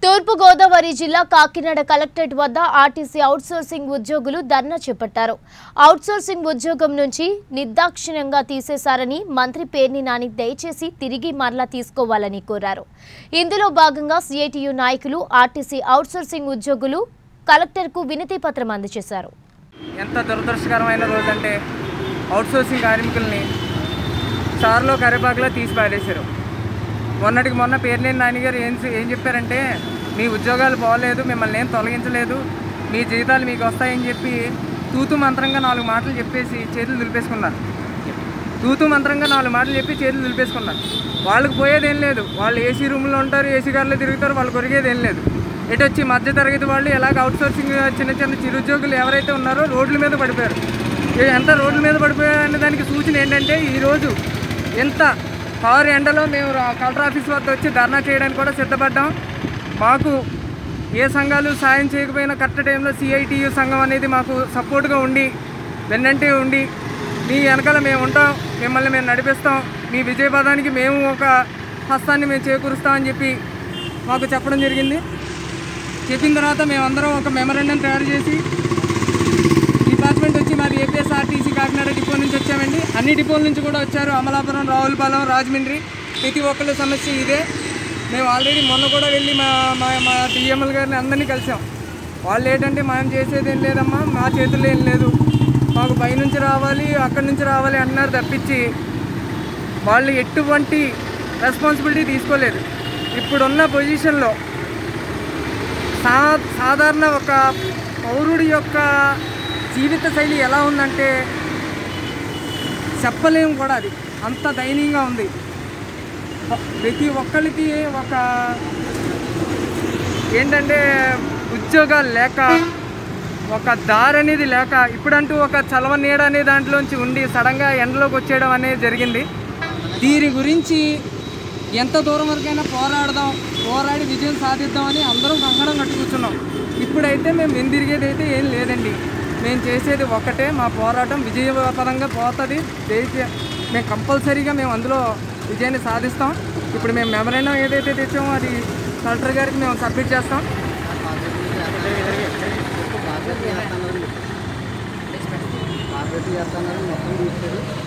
తూర్పుగోదావరి జిల్లా కాకినాడ కలెక్టరేట్ వద్ద RTC outsourcing ఉద్యోగులు ధర్నా చేపట్టారు అవుట్సోర్సింగ్ ఉద్యోగం నుంచి నిర్దాక్షిణ్యంగా తీసేశారని మంత్రి పేర్ని నాని దయచేసి తిరిగి మరలా తీసుకోవాలని కోరారు ఇందులో భాగంగా సిఐటియు నాయకులు ఆర్టీసీ అవుట్సోర్సింగ్ ఉద్యోగులు కలెక్టర్కు వినతి పత్రం అందజేశారు ఎంత దురదృష్టకరమైన రోజు అంటే అవుట్సోర్సింగ్ కార్మికుల్ని చారులో కరిపాకులో తీసి పారేశారు మొన్నటికి మొన్న పేర్లేని నాన్నగారు ఏం ఏం చెప్పారంటే మీ ఉద్యోగాలు బాగోలేదు మిమ్మల్ని ఏం తొలగించలేదు మీ జీతాలు మీకు వస్తాయని చెప్పి తూతు మంత్రంగా నాలుగు మాటలు చెప్పేసి చేతులు దులిపేసుకున్నారు తూతు మంత్రంగా నాలుగు మాటలు చెప్పి చేతులు దులిపేసుకున్నారు వాళ్ళకి పోయేది ఏం లేదు వాళ్ళు ఏసీ రూమ్లో ఉంటారు ఏసీ కార్లో తిరుగుతారు వాళ్ళు కొరిగేది ఏం లేదు ఇటు వచ్చి మధ్య తరగతి వాళ్ళు ఎలాగ అవుట్సోర్సింగ్ చిన్న చిన్న చిరుద్యోగులు ఎవరైతే ఉన్నారో రోడ్ల మీద పడిపోయారు ఇవి ఎంత రోడ్ల మీద పడిపోయారనే దానికి సూచన ఏంటంటే ఈరోజు ఎంత కారు ఎండలో మేము రా- కలెక్టర్ ఆఫీస్ వద్ద వచ్చి ధర్నా చేయడానికి కూడా సిద్ధపడ్డాం మాకు ఏ సంఘాలు సాయం చేయకపోయినా కరెక్ట్ టైంలో సిఐటియు సంఘం అనేది మాకు సపోర్ట్గా ఉండి వెన్నంటే ఉండి మీ వెనకాల మేము ఉంటాం మిమ్మల్ని మేము నడిపిస్తాం మీ విజయపదానికి మేము ఒక హస్తాన్ని మేము చేకూరుస్తామని చెప్పి మాకు చెప్పడం జరిగింది చెప్పిన తర్వాత మేమందరం ఒక మెమరాండం తయారు చేసి డిపార్ట్మెంట్ వచ్చి మాది ఏపీఎస్ఆర్టీసీ కాకినాడ డిపో నుంచి వచ్చామండి అన్ని డిపోల నుంచి కూడా వచ్చారు అమలాపురం రావులపాలెం రాజమండ్రి ప్రతి ఒక్కళ్ళ సమస్య ఇదే మేము ఆల్రెడీ మొన్న కూడా వెళ్ళి మా మా మా డిఎంఎల్ గారిని అందరినీ కలిసాం వాళ్ళు ఏంటంటే మనం చేసేది ఏం లేదమ్మా మా చేతుల్లో ఏం లేదు మాకు పైనుంచి రావాలి అక్కడి నుంచి రావాలి అన్నారు తప్పించి వాళ్ళు ఎటువంటి రెస్పాన్సిబిలిటీ తీసుకోలేదు ఇప్పుడున్న పొజిషన్లో సా సాధారణ ఒక పౌరుడి యొక్క జీవిత శైలి ఎలా ఉందంటే చెప్పలేము కూడా అది అంత దయనీయంగా ఉంది ప్రతి ఒక్కరికి ఒక ఏంటంటే ఉద్యోగాలు లేక ఒక దారి అనేది లేక ఇప్పుడంటూ ఒక చలవ నీడ అనే దాంట్లోంచి ఉండి సడన్గా ఎండలోకి వచ్చేయడం అనేది జరిగింది దీని గురించి ఎంత దూరం వరకైనా పోరాడదాం పోరాడి విజయం సాధిద్దామని అందరం కంకణం కట్టు కూర్చున్నాం ఇప్పుడైతే మేము వెందిరిగేది అయితే ఏం లేదండి మేము చేసేది ఒక్కటే మా పోరాటం విజయపరంగా పోతుంది దేశ మేము కంపల్సరీగా మేము అందులో విజయాన్ని సాధిస్తాం ఇప్పుడు మేము మెమరైనా ఏదైతే తెచ్చామో అది కలెక్టర్ గారికి మేము సబ్మిట్ చేస్తాం బాధ్యత చేస్తున్నారు మొత్తం తీస్తారు